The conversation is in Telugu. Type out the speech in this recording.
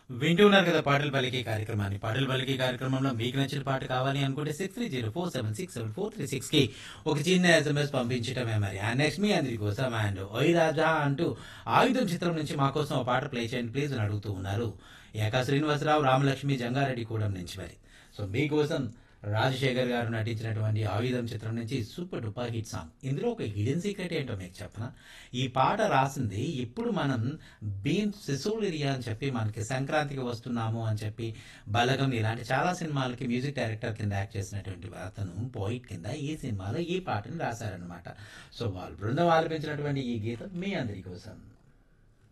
వింటూ ఉన్నారు కదా పాటలు పలికే కార్యక్రమాన్ని పాటలు పలికే కార్యక్రమంలో మీకు నచ్చిన పాట కావాలి అనుకుంటే six three zero four seven six seven four three six కి ఒక చిన్న ఎస్ఎంఎస్ పంపించటమే మరి అండ్ నెక్స్ట్ మీ అందరి కోసం అండ్ ఓయ్ రాజా అంటూ ఆయుధం చిత్రం నుంచి మా కోసం ఒక పాట ప్లే చేయండి ప్లీజ్ అని అడుగుతూ ఉన్నారు ఏకా శ్రీనివాసరావు రామలక్ష్మి జంగారెడ్డి కూడా నుంచి మరి సో మీకోసం రాజశేఖర్ గారు నటించినటువంటి ఆయుధం చిత్రం నుంచి సూపర్ డూపర్ హిట్ సాంగ్ ఇందులో ఒక హిడెన్ సీక్రెట్ ఏంటో మీకు చెప్పనా ఈ పాట రాసింది ఇప్పుడు మనం భీమ్ సిసోలిరియా అని చెప్పి మనకి సంక్రాంతికి వస్తున్నాము అని చెప్పి బలగం ఇలాంటి చాలా సినిమాలకి మ్యూజిక్ డైరెక్టర్ కింద యాక్ట్ చేసినటువంటి అతను పోయిట్ కింద ఈ సినిమాలో ఈ పాటను రాశారనమాట సో వాళ్ళు బృందం ఆలపించినటువంటి ఈ గీతం మీ అందరి కోసం